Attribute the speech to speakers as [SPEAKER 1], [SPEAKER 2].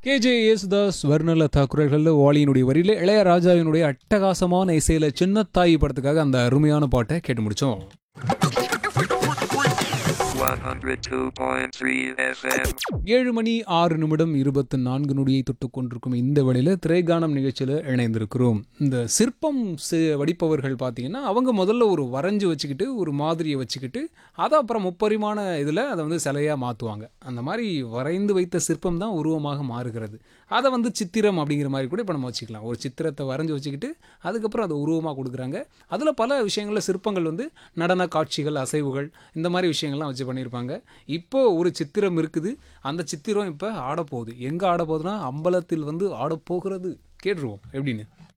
[SPEAKER 1] K J Yesudas வர்ணலதா குரல்களில் வாலியினுடைய வரியில இளையராஜாவினுடைய அட்டகாசமான இசையில சின்னத்தாய் படத்துக்காக அந்த அருமையான பாட்டை கேட்டு முடிச்சோம்
[SPEAKER 2] 102.3 FM.
[SPEAKER 1] ஏழு மணி ஆறு நிமிடம் இருபத்தி நான்கு நொடியை தொட்டு கொண்டிருக்கும் இந்த வேளையில் திரைகானம் நிகழ்ச்சியில் இணைந்திருக்கிறோம் இந்த சிற்பம் சி- வடிப்பவர்கள் பார்த்தீங்கன்னா அவங்க முதல்ல ஒரு வரைஞ்சி வச்சுக்கிட்டு ஒரு மாதிரியை வச்சுக்கிட்டு அதை அப்புறம் முப்பரிமாண இதில் அதை வந்து சிலையாக மாற்றுவாங்க அந்த மாதிரி வரைந்து வைத்த சிற்பம் தான் உருவமாக மாறுகிறது அதை வந்து சித்திரம் அப்படிங்கிற மாதிரி கூட இப்போ நம்ம வச்சுக்கலாம் ஒரு சித்திரத்தை வரைஞ்சி வச்சுக்கிட்டு அதுக்கப்புறம் அதை உருவமாக கொடுக்குறாங்க அதில் பல விஷயங்களில் சிற்பங்கள் வந்து நடன காட்சிகள் அசைவுகள் இந்த மாதிரி விஷயங்கள்லாம் வச்சு பண்ணியிருப்பாங்க இப்போ ஒரு சித்திரம் இருக்குது அந்த சித்திரம் இப்போ ஆடப்போகுது எங்கே ஆடப்போகுதுன்னா அம்பலத்தில் வந்து ஆடப்போகிறது கேட்டுருவோம் எப்படின்னு